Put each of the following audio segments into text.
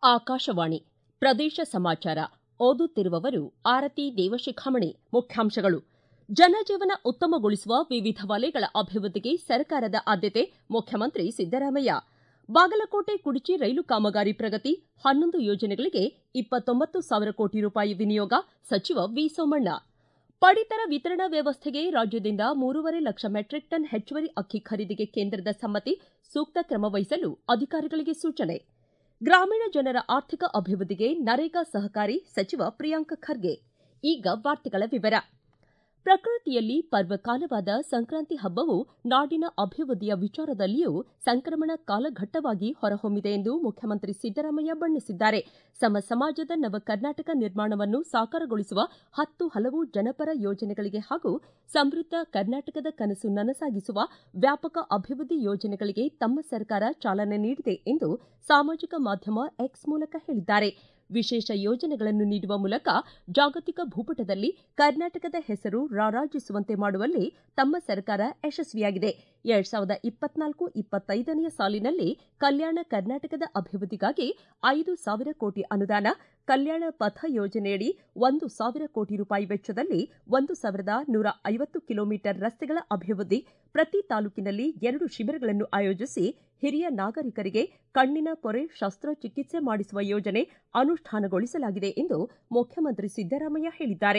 ಆಕಾಶವಾಣಿ ಪ್ರದೇಶ ಸಮಾಚಾರ ಓದುತ್ತಿರುವವರು ಆರತಿ ದೇವಶಿಖಾಮಣಿ ಮುಖ್ಯಾಂಶಗಳು ಜನಜೀವನ ಉತ್ತಮಗೊಳಿಸುವ ವಿವಿಧ ವಲಯಗಳ ಅಭಿವೃದ್ಧಿಗೆ ಸರ್ಕಾರದ ಆದ್ಯತೆ ಮುಖ್ಯಮಂತ್ರಿ ಸಿದ್ದರಾಮಯ್ಯ ಬಾಗಲಕೋಟೆ ಕುಡಚಿ ರೈಲು ಕಾಮಗಾರಿ ಪ್ರಗತಿ ಹನ್ನೊಂದು ಯೋಜನೆಗಳಿಗೆ ಇಪ್ಪತ್ತೊಂಬತ್ತು ಸಾವಿರ ಕೋಟಿ ರೂಪಾಯಿ ವಿನಿಯೋಗ ಸಚಿವ ವಿ ಸೋಮಣ್ಣ ಪಡಿತರ ವಿತರಣಾ ವ್ಯವಸ್ಥೆಗೆ ರಾಜ್ಯದಿಂದ ಮೂರುವರೆ ಲಕ್ಷ ಮೆಟ್ರಿಕ್ ಟನ್ ಹೆಚ್ಚುವರಿ ಅಕ್ಕಿ ಖರೀದಿಗೆ ಕೇಂದ್ರದ ಸಮ್ಮತಿ ಸೂಕ್ತ ಕ್ರಮ ವಹಿಸಲು ಅಧಿಕಾರಿಗಳಿಗೆ ಸೂಚನೆ ಗ್ರಾಮೀಣ ಜನರ ಆರ್ಥಿಕ ಅಭಿವೃದ್ಧಿಗೆ ನರೇಗಾ ಸಹಕಾರಿ ಸಚಿವ ಪ್ರಿಯಾಂಕ್ ಖರ್ಗೆ ಈಗ ವಾರ್ತೆಗಳ ವಿವರ ಪ್ರಕೃತಿಯಲ್ಲಿ ಪರ್ವಕಾಲವಾದ ಸಂಕ್ರಾಂತಿ ಹಬ್ಬವು ನಾಡಿನ ಅಭಿವೃದ್ಧಿಯ ವಿಚಾರದಲ್ಲಿಯೂ ಸಂಕ್ರಮಣ ಕಾಲಘಟ್ಟವಾಗಿ ಹೊರಹೊಮ್ಮಿದೆ ಎಂದು ಮುಖ್ಯಮಂತ್ರಿ ಸಿದ್ದರಾಮಯ್ಯ ಬಣ್ಣಿಸಿದ್ದಾರೆ ಸಮ ಸಮಾಜದ ನವ ಕರ್ನಾಟಕ ನಿರ್ಮಾಣವನ್ನು ಸಾಕಾರಗೊಳಿಸುವ ಹತ್ತು ಹಲವು ಜನಪರ ಯೋಜನೆಗಳಿಗೆ ಹಾಗೂ ಸಮೃದ್ಧ ಕರ್ನಾಟಕದ ಕನಸು ನನಸಾಗಿಸುವ ವ್ಯಾಪಕ ಅಭಿವೃದ್ಧಿ ಯೋಜನೆಗಳಿಗೆ ತಮ್ಮ ಸರ್ಕಾರ ಚಾಲನೆ ನೀಡಿದೆ ಎಂದು ಸಾಮಾಜಿಕ ಮಾಧ್ಯಮ ಎಕ್ಸ್ ಮೂಲಕ ಹೇಳಿದ್ದಾರೆ ವಿಶೇಷ ಯೋಜನೆಗಳನ್ನು ನೀಡುವ ಮೂಲಕ ಜಾಗತಿಕ ಭೂಪಟದಲ್ಲಿ ಕರ್ನಾಟಕದ ಹೆಸರು ರಾರಾಜಿಸುವಂತೆ ಮಾಡುವಲ್ಲಿ ತಮ್ಮ ಸರ್ಕಾರ ಯಶಸ್ವಿಯಾಗಿದೆ ಎರಡ್ ಸಾವಿರದ ಇಪ್ಪತ್ನಾಲ್ಕು ಇಪ್ಪತ್ತೈದನೆಯ ಸಾಲಿನಲ್ಲಿ ಕಲ್ಯಾಣ ಕರ್ನಾಟಕದ ಅಭಿವೃದ್ಧಿಗಾಗಿ ಐದು ಸಾವಿರ ಕೋಟಿ ಅನುದಾನ ಕಲ್ಯಾಣ ಪಥ ಯೋಜನೆಯಡಿ ಒಂದು ಸಾವಿರ ಕೋಟಿ ರೂಪಾಯಿ ವೆಚ್ಚದಲ್ಲಿ ಒಂದು ಸಾವಿರದ ನೂರ ಐವತ್ತು ಕಿಲೋಮೀಟರ್ ರಸ್ತೆಗಳ ಅಭಿವೃದ್ಧಿ ಪ್ರತಿ ತಾಲೂಕಿನಲ್ಲಿ ಎರಡು ಶಿಬಿರಗಳನ್ನು ಆಯೋಜಿಸಿ ಹಿರಿಯ ನಾಗರಿಕರಿಗೆ ಕಣ್ಣಿನ ಪೊರೆ ಶಸ್ತ್ರಚಿಕಿತ್ಸೆ ಮಾಡಿಸುವ ಯೋಜನೆ ಅನುಷ್ಠಾನಗೊಳಿಸಲಾಗಿದೆ ಎಂದು ಮುಖ್ಯಮಂತ್ರಿ ಸಿದ್ದರಾಮಯ್ಯ ಹೇಳಿದ್ದಾರೆ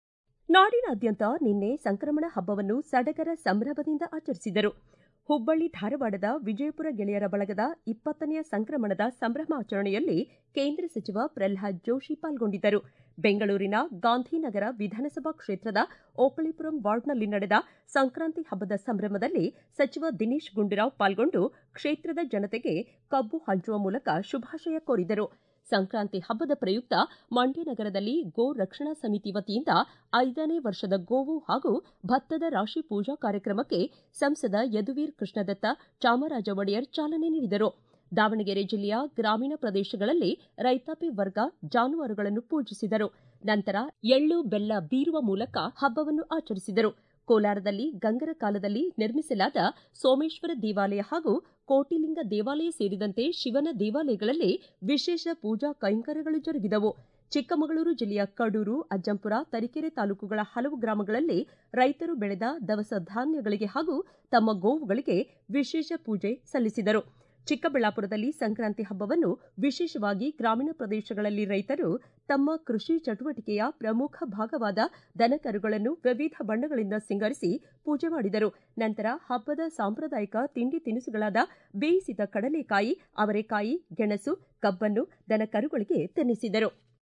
ನಾಡಿನಾದ್ಯಂತ ನಿನ್ನೆ ಸಂಕ್ರಮಣ ಹಬ್ಬವನ್ನು ಸಡಗರ ಸಂಭ್ರಮದಿಂದ ಆಚರಿಸಿದರು ಹುಬ್ಬಳ್ಳಿ ಧಾರವಾಡದ ವಿಜಯಪುರ ಗೆಳೆಯರ ಬಳಗದ ಇಪ್ಪತ್ತನೆಯ ಸಂಕ್ರಮಣದ ಸಂಭ್ರಮಾಚರಣೆಯಲ್ಲಿ ಕೇಂದ್ರ ಸಚಿವ ಪ್ರಲ್ಹಾದ್ ಜೋಶಿ ಪಾಲ್ಗೊಂಡಿದ್ದರು ಬೆಂಗಳೂರಿನ ಗಾಂಧಿನಗರ ವಿಧಾನಸಭಾ ಕ್ಷೇತ್ರದ ಓಕಳಿಪುರಂ ವಾರ್ಡ್ನಲ್ಲಿ ನಡೆದ ಸಂಕ್ರಾಂತಿ ಹಬ್ಬದ ಸಂಭ್ರಮದಲ್ಲಿ ಸಚಿವ ದಿನೇಶ್ ಗುಂಡೂರಾವ್ ಪಾಲ್ಗೊಂಡು ಕ್ಷೇತ್ರದ ಜನತೆಗೆ ಕಬ್ಬು ಹಂಚುವ ಮೂಲಕ ಶುಭಾಶಯ ಕೋರಿದರು ಸಂಕ್ರಾಂತಿ ಹಬ್ಬದ ಪ್ರಯುಕ್ತ ಮಂಡ್ಯ ನಗರದಲ್ಲಿ ಗೋ ರಕ್ಷಣಾ ಸಮಿತಿ ವತಿಯಿಂದ ಐದನೇ ವರ್ಷದ ಗೋವು ಹಾಗೂ ಭತ್ತದ ರಾಶಿ ಪೂಜಾ ಕಾರ್ಯಕ್ರಮಕ್ಕೆ ಸಂಸದ ಯದುವೀರ್ ಕೃಷ್ಣದತ್ತ ಚಾಮರಾಜ ಒಡೆಯರ್ ಚಾಲನೆ ನೀಡಿದರು ದಾವಣಗೆರೆ ಜಿಲ್ಲೆಯ ಗ್ರಾಮೀಣ ಪ್ರದೇಶಗಳಲ್ಲಿ ರೈತಾಪಿ ವರ್ಗ ಜಾನುವಾರುಗಳನ್ನು ಪೂಜಿಸಿದರು ನಂತರ ಎಳ್ಳು ಬೆಲ್ಲ ಬೀರುವ ಮೂಲಕ ಹಬ್ಬವನ್ನು ಆಚರಿಸಿದರು ಕೋಲಾರದಲ್ಲಿ ಗಂಗರ ಕಾಲದಲ್ಲಿ ನಿರ್ಮಿಸಲಾದ ಸೋಮೇಶ್ವರ ದೇವಾಲಯ ಹಾಗೂ ಕೋಟಿಲಿಂಗ ದೇವಾಲಯ ಸೇರಿದಂತೆ ಶಿವನ ದೇವಾಲಯಗಳಲ್ಲಿ ವಿಶೇಷ ಪೂಜಾ ಕೈಂಕರ್ಯಗಳು ಜರುಗಿದವು ಚಿಕ್ಕಮಗಳೂರು ಜಿಲ್ಲೆಯ ಕಡೂರು ಅಜ್ಜಂಪುರ ತರೀಕೆರೆ ತಾಲೂಕುಗಳ ಹಲವು ಗ್ರಾಮಗಳಲ್ಲಿ ರೈತರು ಬೆಳೆದ ದವಸ ಧಾನ್ಯಗಳಿಗೆ ಹಾಗೂ ತಮ್ಮ ಗೋವುಗಳಿಗೆ ವಿಶೇಷ ಪೂಜೆ ಸಲ್ಲಿಸಿದರು ಚಿಕ್ಕಬಳ್ಳಾಪುರದಲ್ಲಿ ಸಂಕ್ರಾಂತಿ ಹಬ್ಬವನ್ನು ವಿಶೇಷವಾಗಿ ಗ್ರಾಮೀಣ ಪ್ರದೇಶಗಳಲ್ಲಿ ರೈತರು ತಮ್ಮ ಕೃಷಿ ಚಟುವಟಿಕೆಯ ಪ್ರಮುಖ ಭಾಗವಾದ ದನಕರುಗಳನ್ನು ವಿವಿಧ ಬಣ್ಣಗಳಿಂದ ಸಿಂಗರಿಸಿ ಪೂಜೆ ಮಾಡಿದರು ನಂತರ ಹಬ್ಬದ ಸಾಂಪ್ರದಾಯಿಕ ತಿಂಡಿ ತಿನಿಸುಗಳಾದ ಬೇಯಿಸಿದ ಕಡಲೆಕಾಯಿ ಅವರೆಕಾಯಿ ಗೆಣಸು ಕಬ್ಬನ್ನು ದನಕರುಗಳಿಗೆ ತಿನ್ನಿಸಿದರು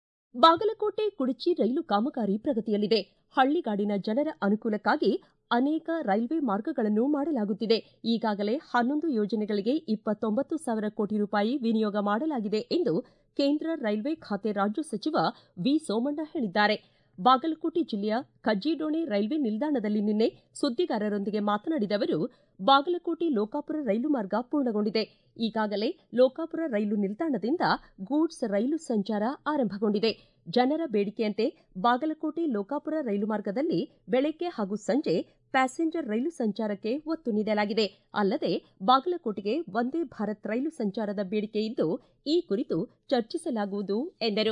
ಬಾಗಲಕೋಟೆ ಕುಡಚಿ ರೈಲು ಕಾಮಗಾರಿ ಪ್ರಗತಿಯಲ್ಲಿದೆ ಹಳ್ಳಿಗಾಡಿನ ಜನರ ಅನುಕೂಲಕ್ಕಾಗಿ ಅನೇಕ ರೈಲ್ವೆ ಮಾರ್ಗಗಳನ್ನು ಮಾಡಲಾಗುತ್ತಿದೆ ಈಗಾಗಲೇ ಹನ್ನೊಂದು ಯೋಜನೆಗಳಿಗೆ ಇಪ್ಪತ್ತೊಂಬತ್ತು ಸಾವಿರ ಕೋಟಿ ರೂಪಾಯಿ ವಿನಿಯೋಗ ಮಾಡಲಾಗಿದೆ ಎಂದು ಕೇಂದ್ರ ರೈಲ್ವೆ ಖಾತೆ ರಾಜ್ಯ ಸಚಿವ ವಿ ಸೋಮಣ್ಣ ಹೇಳಿದ್ದಾರೆ ಬಾಗಲಕೋಟೆ ಜಿಲ್ಲೆಯ ಕಜ್ಜಿಡೋಣೆ ರೈಲ್ವೆ ನಿಲ್ದಾಣದಲ್ಲಿ ನಿನ್ನೆ ಸುದ್ದಿಗಾರರೊಂದಿಗೆ ಮಾತನಾಡಿದ ಅವರು ಬಾಗಲಕೋಟೆ ಲೋಕಾಪುರ ರೈಲು ಮಾರ್ಗ ಪೂರ್ಣಗೊಂಡಿದೆ ಈಗಾಗಲೇ ಲೋಕಾಪುರ ರೈಲು ನಿಲ್ದಾಣದಿಂದ ಗೂಡ್ಸ್ ರೈಲು ಸಂಚಾರ ಆರಂಭಗೊಂಡಿದೆ ಜನರ ಬೇಡಿಕೆಯಂತೆ ಬಾಗಲಕೋಟೆ ಲೋಕಾಪುರ ರೈಲು ಮಾರ್ಗದಲ್ಲಿ ಬೆಳಗ್ಗೆ ಹಾಗೂ ಸಂಜೆ ಪ್ಯಾಸೆಂಜರ್ ರೈಲು ಸಂಚಾರಕ್ಕೆ ಒತ್ತು ನೀಡಲಾಗಿದೆ ಅಲ್ಲದೆ ಬಾಗಲಕೋಟೆಗೆ ವಂದೇ ಭಾರತ್ ರೈಲು ಸಂಚಾರದ ಬೇಡಿಕೆ ಇದ್ದು ಈ ಕುರಿತು ಚರ್ಚಿಸಲಾಗುವುದು ಎಂದರು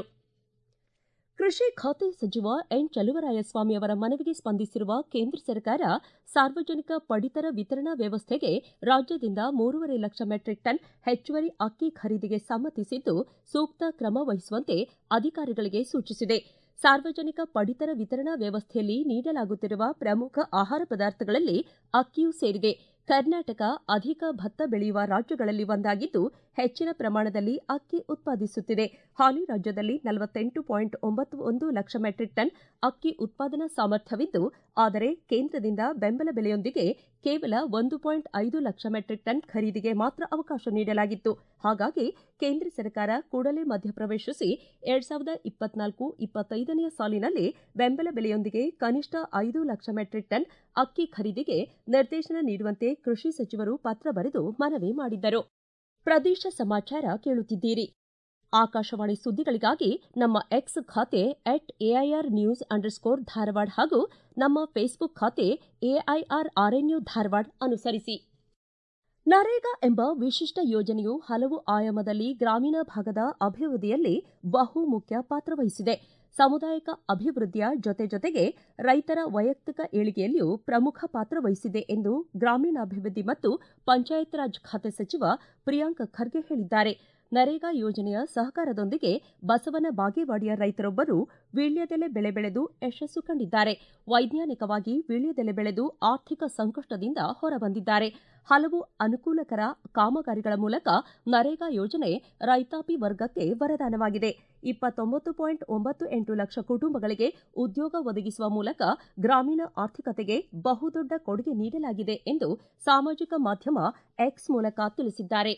ಕೃಷಿ ಖಾತೆ ಸಚಿವ ಎನ್ ಚಲುವರಾಯಸ್ವಾಮಿ ಅವರ ಮನವಿಗೆ ಸ್ಪಂದಿಸಿರುವ ಕೇಂದ್ರ ಸರ್ಕಾರ ಸಾರ್ವಜನಿಕ ಪಡಿತರ ವಿತರಣಾ ವ್ಯವಸ್ಥೆಗೆ ರಾಜ್ಯದಿಂದ ಮೂರುವರೆ ಲಕ್ಷ ಮೆಟ್ರಿಕ್ ಟನ್ ಹೆಚ್ಚುವರಿ ಅಕ್ಕಿ ಖರೀದಿಗೆ ಸಮ್ಮತಿಸಿದ್ದು ಸೂಕ್ತ ಕ್ರಮ ವಹಿಸುವಂತೆ ಅಧಿಕಾರಿಗಳಿಗೆ ಸೂಚಿಸಿದೆ ಸಾರ್ವಜನಿಕ ಪಡಿತರ ವಿತರಣಾ ವ್ಯವಸ್ಥೆಯಲ್ಲಿ ನೀಡಲಾಗುತ್ತಿರುವ ಪ್ರಮುಖ ಆಹಾರ ಪದಾರ್ಥಗಳಲ್ಲಿ ಅಕ್ಕಿಯೂ ಸೇರಿದೆ ಕರ್ನಾಟಕ ಅಧಿಕ ಭತ್ತ ಬೆಳೆಯುವ ರಾಜ್ಯಗಳಲ್ಲಿ ಒಂದಾಗಿದ್ದು ಹೆಚ್ಚಿನ ಪ್ರಮಾಣದಲ್ಲಿ ಅಕ್ಕಿ ಉತ್ಪಾದಿಸುತ್ತಿದೆ ಹಾಲಿ ರಾಜ್ಯದಲ್ಲಿ ನಲವತ್ತೆಂಟು ಪಾಯಿಂಟ್ ಒಂಬತ್ತು ಒಂದು ಲಕ್ಷ ಮೆಟ್ರಿಕ್ ಟನ್ ಅಕ್ಕಿ ಉತ್ಪಾದನಾ ಸಾಮರ್ಥ್ಯವಿದ್ದು ಆದರೆ ಕೇಂದ್ರದಿಂದ ಬೆಂಬಲ ಬೆಲೆಯೊಂದಿಗೆ ಕೇವಲ ಒಂದು ಪಾಯಿಂಟ್ ಐದು ಲಕ್ಷ ಮೆಟ್ರಿಕ್ ಟನ್ ಖರೀದಿಗೆ ಮಾತ್ರ ಅವಕಾಶ ನೀಡಲಾಗಿತ್ತು ಹಾಗಾಗಿ ಕೇಂದ್ರ ಸರ್ಕಾರ ಕೂಡಲೇ ಮಧ್ಯಪ್ರವೇಶಿಸಿ ಎರಡ್ ಸಾವಿರದ ಇಪ್ಪತ್ನಾಲ್ಕು ಇಪ್ಪತ್ತೈದನೆಯ ಸಾಲಿನಲ್ಲಿ ಬೆಂಬಲ ಬೆಲೆಯೊಂದಿಗೆ ಕನಿಷ್ಠ ಐದು ಲಕ್ಷ ಮೆಟ್ರಿಕ್ ಟನ್ ಅಕ್ಕಿ ಖರೀದಿಗೆ ನಿರ್ದೇಶನ ನೀಡುವಂತೆ ಕೃಷಿ ಸಚಿವರು ಪತ್ರ ಬರೆದು ಮನವಿ ಮಾಡಿದ್ದರು ಪ್ರದೇಶ ಸಮಾಚಾರ ಕೇಳುತ್ತಿದ್ದೀರಿ ಆಕಾಶವಾಣಿ ಸುದ್ದಿಗಳಿಗಾಗಿ ನಮ್ಮ ಎಕ್ಸ್ ಖಾತೆ ಎಟ್ ಎಐಆರ್ ನ್ಯೂಸ್ ಅಂಡರ್ ಸ್ಕೋರ್ ಧಾರವಾಡ ಹಾಗೂ ನಮ್ಮ ಫೇಸ್ಬುಕ್ ಖಾತೆ ಎಐಆರ್ ಆರ್ಎನ್ಯು ಧಾರವಾಡ ಅನುಸರಿಸಿ ನರೇಗಾ ಎಂಬ ವಿಶಿಷ್ಟ ಯೋಜನೆಯು ಹಲವು ಆಯಾಮದಲ್ಲಿ ಗ್ರಾಮೀಣ ಭಾಗದ ಅಭಿವೃದ್ಧಿಯಲ್ಲಿ ಬಹುಮುಖ್ಯ ಪಾತ್ರ ವಹಿಸಿದೆ ಸಾಮುದಾಯಿಕ ಅಭಿವೃದ್ಧಿಯ ಜೊತೆ ಜೊತೆಗೆ ರೈತರ ವೈಯಕ್ತಿಕ ಏಳಿಗೆಯಲ್ಲಿಯೂ ಪ್ರಮುಖ ಪಾತ್ರ ವಹಿಸಿದೆ ಎಂದು ಗ್ರಾಮೀಣಾಭಿವೃದ್ಧಿ ಮತ್ತು ಪಂಚಾಯತ್ ರಾಜ್ ಖಾತೆ ಸಚಿವ ಪ್ರಿಯಾಂಕ್ ಖರ್ಗೆ ಹೇಳಿದ್ದಾರೆ ನರೇಗಾ ಯೋಜನೆಯ ಸಹಕಾರದೊಂದಿಗೆ ಬಸವನ ಬಾಗೇವಾಡಿಯ ರೈತರೊಬ್ಬರು ವೀಳ್ಯದೆಲೆ ಬೆಳೆ ಬೆಳೆದು ಯಶಸ್ಸು ಕಂಡಿದ್ದಾರೆ ವೈಜ್ಞಾನಿಕವಾಗಿ ವೀಳ್ಯದೆಲೆ ಬೆಳೆದು ಆರ್ಥಿಕ ಸಂಕಷ್ಟದಿಂದ ಹೊರಬಂದಿದ್ದಾರೆ ಹಲವು ಅನುಕೂಲಕರ ಕಾಮಗಾರಿಗಳ ಮೂಲಕ ನರೇಗಾ ಯೋಜನೆ ರೈತಾಪಿ ವರ್ಗಕ್ಕೆ ವರದಾನವಾಗಿದೆ ಇಪ್ಪತ್ತೊಂಬತ್ತು ಪಾಯಿಂಟ್ ಒಂಬತ್ತು ಎಂಟು ಲಕ್ಷ ಕುಟುಂಬಗಳಿಗೆ ಉದ್ಯೋಗ ಒದಗಿಸುವ ಮೂಲಕ ಗ್ರಾಮೀಣ ಆರ್ಥಿಕತೆಗೆ ಬಹುದೊಡ್ಡ ಕೊಡುಗೆ ನೀಡಲಾಗಿದೆ ಎಂದು ಸಾಮಾಜಿಕ ಮಾಧ್ಯಮ ಎಕ್ಸ್ ಮೂಲಕ ತಿಳಿಸಿದ್ದಾರೆ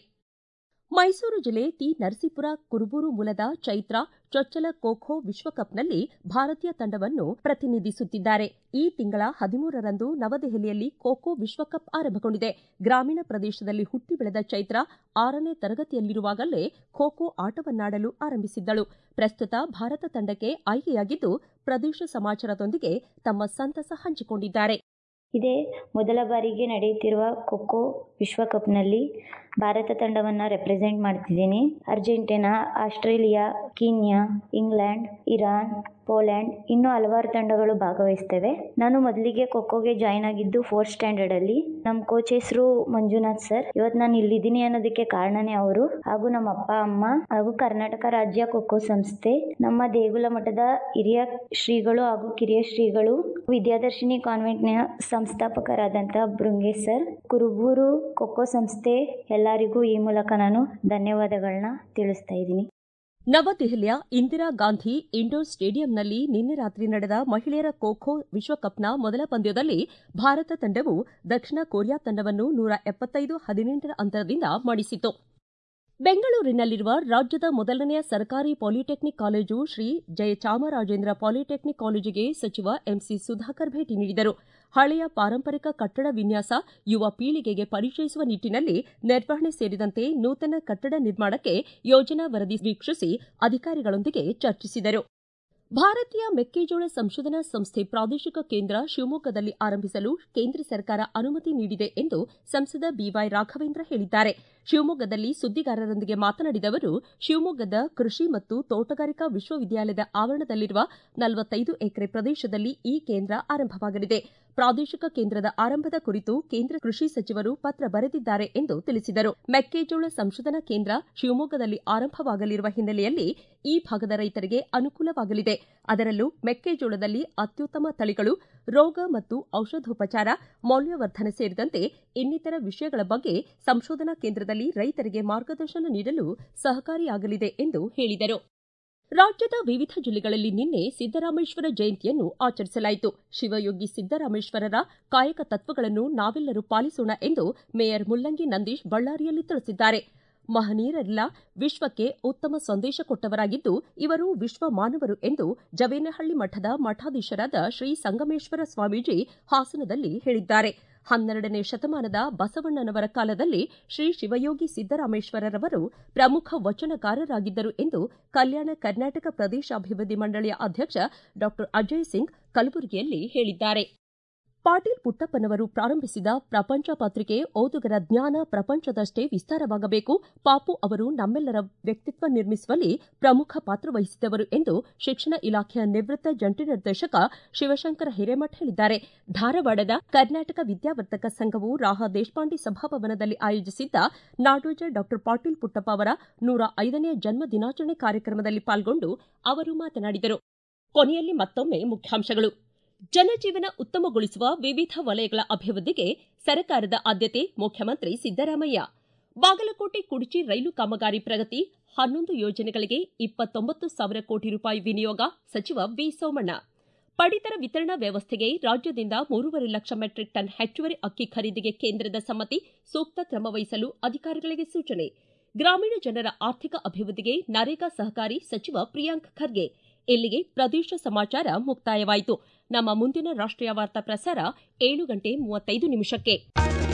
ಮೈಸೂರು ಜಿಲ್ಲೆ ಟಿ ನರಸೀಪುರ ಕುರುಬೂರು ಮೂಲದ ಚೈತ್ರ ಚೊಚ್ಚಲ ಖೋಖೋ ವಿಶ್ವಕಪ್ನಲ್ಲಿ ಭಾರತೀಯ ತಂಡವನ್ನು ಪ್ರತಿನಿಧಿಸುತ್ತಿದ್ದಾರೆ ಈ ತಿಂಗಳ ಹದಿಮೂರರಂದು ನವದೆಹಲಿಯಲ್ಲಿ ಖೋಖೋ ವಿಶ್ವಕಪ್ ಆರಂಭಗೊಂಡಿದೆ ಗ್ರಾಮೀಣ ಪ್ರದೇಶದಲ್ಲಿ ಹುಟ್ಟಿ ಬೆಳೆದ ಚೈತ್ರ ಆರನೇ ತರಗತಿಯಲ್ಲಿರುವಾಗಲೇ ಖೋಖೋ ಆಟವನ್ನಾಡಲು ಆರಂಭಿಸಿದ್ದಳು ಪ್ರಸ್ತುತ ಭಾರತ ತಂಡಕ್ಕೆ ಆಯ್ಕೆಯಾಗಿದ್ದು ಪ್ರದೇಶ ಸಮಾಚಾರದೊಂದಿಗೆ ತಮ್ಮ ಸಂತಸ ಹಂಚಿಕೊಂಡಿದ್ದಾರೆ ಇದೇ ಮೊದಲ ಬಾರಿಗೆ ನಡೆಯುತ್ತಿರುವ ಖೋಖೋ ವಿಶ್ವಕಪ್ನಲ್ಲಿ ಭಾರತ ತಂಡವನ್ನು ರೆಪ್ರೆಸೆಂಟ್ ಮಾಡ್ತಿದ್ದೀನಿ Argentina Australia Kenya England Iran Poland ಇನ್ನೂ ಹಲವಾರು ತಂಡಗಳು ಭಾಗವಹಿಸ್ತವೆ ನಾನು ಮೊದಲಿಗೆ ಖೋಖೋಗೆ ಜಾಯ್ನ್ ಆಗಿದ್ದು ಫೋರ್ತ್ ಸ್ಟ್ಯಾಂಡರ್ಡಲ್ಲಿ ನಮ್ಮ ಕೋಚ್ ಹೆಸರು ಮಂಜುನಾಥ್ ಸರ್ ಇವತ್ತು ನಾನು ಇಲ್ಲಿದ್ದೀನಿ ಅನ್ನೋದಕ್ಕೆ ಕಾರಣನೇ ಅವರು ಹಾಗೂ ನಮ್ಮ ಅಪ್ಪ ಅಮ್ಮ ಹಾಗೂ ಕರ್ನಾಟಕ ರಾಜ್ಯ ಖೋಖೋ ಸಂಸ್ಥೆ ನಮ್ಮ ದೇಗುಲ ಮಠದ ಹಿರಿಯ ಶ್ರೀಗಳು ಹಾಗೂ ಕಿರಿಯ ಶ್ರೀಗಳು ವಿದ್ಯಾದರ್ಶಿನಿ ಕಾನ್ವೆಂಟ್ನ ಸಂಸ್ಥಾಪಕರಾದಂಥ ಬೃಂಗೇಶ್ ಸರ್ ಕುರುಬೂರು ಖೋಖೋ ಸಂಸ್ಥೆ ಎಲ್ಲರಿಗೂ ಈ ಮೂಲಕ ನಾನು ಧನ್ಯವಾದಗಳನ್ನ ತಿಳಿಸ್ತಾ ಇದ್ದೀನಿ ನವದೆಹಲಿಯ ಇಂದಿರಾ ಗಾಂಧಿ ಇಂಡೋರ್ ಸ್ಟೇಡಿಯಂನಲ್ಲಿ ನಿನ್ನೆ ರಾತ್ರಿ ನಡೆದ ಮಹಿಳೆಯರ ಖೋಖೋ ವಿಶ್ವಕಪ್ನ ಮೊದಲ ಪಂದ್ಯದಲ್ಲಿ ಭಾರತ ತಂಡವು ದಕ್ಷಿಣ ಕೊರಿಯಾ ತಂಡವನ್ನು ನೂರ ಎಪ್ಪತ್ತೈದು ಹದಿನೆಂಟರ ಅಂತರದಿಂದ ಮಣಿಸಿತು ಬೆಂಗಳೂರಿನಲ್ಲಿರುವ ರಾಜ್ಯದ ಮೊದಲನೆಯ ಸರ್ಕಾರಿ polytechnic college Shri Jayachamarajendra polytechnic ಕಾಲೇಜಿಗೆ ಸಚಿವ ಎಂಸಿ ಸುಧಾಕರ್ ಭೇಟಿ ನೀಡಿದರು ಹಳೆಯ ಪಾರಂಪರಿಕ ಕಟ್ಟಡ ವಿನ್ಯಾಸ ಯುವ ಪೀಳಿಗೆಗೆ ಪರಿಚಯಿಸುವ ನಿಟ್ಟಿನಲ್ಲಿ ನಿರ್ವಹಣೆ ಸೇರಿದಂತೆ ನೂತನ ಕಟ್ಟಡ ನಿರ್ಮಾಣಕ್ಕೆ ಯೋಜನಾ ವರದಿ ವೀಕ್ಷಿಸಿ ಅಧಿಕಾರಿಗಳೊಂದಿಗೆ ಚರ್ಚಿಸಿದರು ಭಾರತೀಯ ಮೆಕ್ಕೆಜೋಳ ಸಂಶೋಧನಾ ಸಂಸ್ಥೆ ಪ್ರಾದೇಶಿಕ ಕೇಂದ್ರ ಶಿವಮೊಗ್ಗದಲ್ಲಿ ಆರಂಭಿಸಲು ಕೇಂದ್ರ ಸರ್ಕಾರ ಅನುಮತಿ ನೀಡಿದೆ ಎಂದು ಸಂಸದ ಬಿವೈ ರಾಘವೇಂದ್ರ ಹೇಳಿದ್ದಾರೆ ಶಿವಮೊಗ್ಗದಲ್ಲಿ ಸುದ್ದಿಗಾರರೊಂದಿಗೆ ಮಾತನಾಡಿದ ಅವರು ಶಿವಮೊಗ್ಗದ ಕೃಷಿ ಮತ್ತು ತೋಟಗಾರಿಕಾ ವಿಶ್ವವಿದ್ಯಾಲಯದ ಆವರಣದಲ್ಲಿರುವ ನಲವತ್ತೈದು ಎಕರೆ ಪ್ರದೇಶದಲ್ಲಿ ಈ ಕೇಂದ್ರ ಆರಂಭವಾಗಲಿದೆ ಪ್ರಾದೇಶಿಕ ಕೇಂದ್ರದ ಆರಂಭದ ಕುರಿತು ಕೇಂದ್ರ ಕೃಷಿ ಸಚಿವರು ಪತ್ರ ಬರೆದಿದ್ದಾರೆ ಎಂದು ತಿಳಿಸಿದರು ಮೆಕ್ಕೆಜೋಳ ಸಂಶೋಧನಾ ಕೇಂದ್ರ ಶಿವಮೊಗ್ಗದಲ್ಲಿ ಆರಂಭವಾಗಲಿರುವ ಹಿನ್ನೆಲೆಯಲ್ಲಿ ಈ ಭಾಗದ ರೈತರಿಗೆ ಅನುಕೂಲವಾಗಲಿದೆ ಅದರಲ್ಲೂ ಮೆಕ್ಕೆಜೋಳದಲ್ಲಿ ಅತ್ಯುತ್ತಮ ತಳಿಗಳು ರೋಗ ಮತ್ತು ಔಷಧೋಪಚಾರ ಮೌಲ್ಯವರ್ಧನೆ ಸೇರಿದಂತೆ ಇನ್ನಿತರ ವಿಷಯಗಳ ಬಗ್ಗೆ ಸಂಶೋಧನಾ ಕೇಂದ್ರದಲ್ಲಿ ರೈತರಿಗೆ ಮಾರ್ಗದರ್ಶನ ನೀಡಲು ಸಹಕಾರಿಯಾಗಲಿದೆ ಎಂದು ಹೇಳಿದರು ರಾಜ್ಯದ ವಿವಿಧ ಜಿಲ್ಲೆಗಳಲ್ಲಿ ನಿನ್ನೆ ಸಿದ್ದರಾಮೇಶ್ವರ ಜಯಂತಿಯನ್ನು ಆಚರಿಸಲಾಯಿತು ಶಿವಯೋಗಿ ಸಿದ್ದರಾಮೇಶ್ವರರ ಕಾಯಕ ತತ್ವಗಳನ್ನು ನಾವೆಲ್ಲರೂ ಪಾಲಿಸೋಣ ಎಂದು ಮೇಯರ್ ಮುಲ್ಲಂಗಿ ನಂದೀಶ್ ಬಳ್ಳಾರಿಯಲ್ಲಿ ತಿಳಿಸಿದ್ದಾರೆ ಮಹನೀಯರೆಲ್ಲ ವಿಶ್ವಕ್ಕೆ ಉತ್ತಮ ಸಂದೇಶ ಕೊಟ್ಟವರಾಗಿದ್ದು ಇವರು ವಿಶ್ವ ಮಾನವರು ಎಂದು ಜವೇನಹಳ್ಳಿ ಮಠದ ಮಠಾಧೀಶರಾದ ಶ್ರೀ ಸಂಗಮೇಶ್ವರ ಸ್ವಾಮೀಜಿ ಹಾಸನದಲ್ಲಿ ಹೇಳಿದ್ದಾರೆ ಹನ್ನೆರಡನೇ ಶತಮಾನದ ಬಸವಣ್ಣನವರ ಕಾಲದಲ್ಲಿ ಶ್ರೀ ಶಿವಯೋಗಿ ಸಿದ್ದರಾಮೇಶ್ವರರವರು ಪ್ರಮುಖ ವಚನಕಾರರಾಗಿದ್ದರು ಎಂದು ಕಲ್ಯಾಣ ಕರ್ನಾಟಕ ಪ್ರದೇಶಾಭಿವೃದ್ಧಿ ಮಂಡಳಿಯ ಅಧ್ಯಕ್ಷ ಡಾ ಅಜಯ್ ಸಿಂಗ್ ಕಲಬುರಗಿಯಲ್ಲಿ ಹೇಳಿದ್ದಾರೆ ಪಾಟೀಲ್ ಪುಟ್ಟಪ್ಪನವರು ಪ್ರಾರಂಭಿಸಿದ ಪ್ರಪಂಚ ಪತ್ರಿಕೆ ಓದುಗರ ಜ್ಞಾನ ಪ್ರಪಂಚದಷ್ಟೇ ವಿಸ್ತಾರವಾಗಬೇಕು ಪಾಪು ಅವರು ನಮ್ಮೆಲ್ಲರ ವ್ಯಕ್ತಿತ್ವ ನಿರ್ಮಿಸುವಲ್ಲಿ ಪ್ರಮುಖ ಪಾತ್ರ ವಹಿಸಿದವರು ಎಂದು ಶಿಕ್ಷಣ ಇಲಾಖೆಯ ನಿವೃತ್ತ ಜಂಟಿ ನಿರ್ದೇಶಕ ಶಿವಶಂಕರ ಹಿರೇಮಠ ಹೇಳಿದ್ದಾರೆ ಧಾರವಾಡದ ಕರ್ನಾಟಕ ವಿದ್ಯಾವರ್ತಕ ಸಂಘವು ರಾಹ ದೇಶಪಾಂಡೆ ಸಭಾಭವನದಲ್ಲಿ ಆಯೋಜಿಸಿದ್ದ ನಾಡೋಜ ಡಾ ಪಾಟೀಲ್ ಪುಟ್ಟಪ್ಪ ಅವರ ನೂರ ಐದನೇ ಜನ್ಮ ದಿನಾಚರಣೆ ಕಾರ್ಯಕ್ರಮದಲ್ಲಿ ಪಾಲ್ಗೊಂಡು ಅವರು ಮಾತನಾಡಿದರು ಕೊನೆಯಲ್ಲಿ ಮತ್ತೊಮ್ಮೆ ಮುಖ್ಯಾಂಶಗಳು ಜನಜೀವನ ಉತ್ತಮಗೊಳಿಸುವ ವಿವಿಧ ವಲಯಗಳ ಅಭಿವೃದ್ಧಿಗೆ ಸರ್ಕಾರದ ಆದ್ಯತೆ ಮುಖ್ಯಮಂತ್ರಿ ಸಿದ್ದರಾಮಯ್ಯ ಬಾಗಲಕೋಟೆ ಕುಡಚಿ ರೈಲು ಕಾಮಗಾರಿ ಪ್ರಗತಿ ಹನ್ನೊಂದು ಯೋಜನೆಗಳಿಗೆ ಇಪ್ಪತ್ತೊಂಬತ್ತು ಸಾವಿರ ಕೋಟಿ ರೂಪಾಯಿ ವಿನಿಯೋಗ ಸಚಿವ ವಿ ಸೋಮಣ್ಣ ಪಡಿತರ ವಿತರಣಾ ವ್ಯವಸ್ಥೆಗೆ ರಾಜ್ಯದಿಂದ ಮೂರುವರೆ ಲಕ್ಷ ಮೆಟ್ರಿಕ್ ಟನ್ ಹೆಚ್ಚುವರಿ ಅಕ್ಕಿ ಖರೀದಿಗೆ ಕೇಂದ್ರದ ಸಮ್ಮತಿ ಸೂಕ್ತ ಕ್ರಮ ವಹಿಸಲು ಅಧಿಕಾರಿಗಳಿಗೆ ಸೂಚನೆ ಗ್ರಾಮೀಣ ಜನರ ಆರ್ಥಿಕ ಅಭಿವೃದ್ಧಿಗೆ ನರೇಗಾ ಸಹಕಾರಿ ಸಚಿವ ಪ್ರಿಯಾಂಕ್ ಖರ್ಗೆ ಇಲ್ಲಿಗೆ ಪ್ರದೇಶ ಸಮಾಚಾರ ಮುಕ್ತಾಯವಾಯಿತು ನಮ್ಮ ಮುಂದಿನ ರಾಷ್ಟ್ರೀಯ ವಾರ್ತಾ ಪ್ರಸಾರ ಏಳು ಗಂಟೆ ಮೂವತ್ತೈದು ನಿಮಿಷಕ್ಕೆ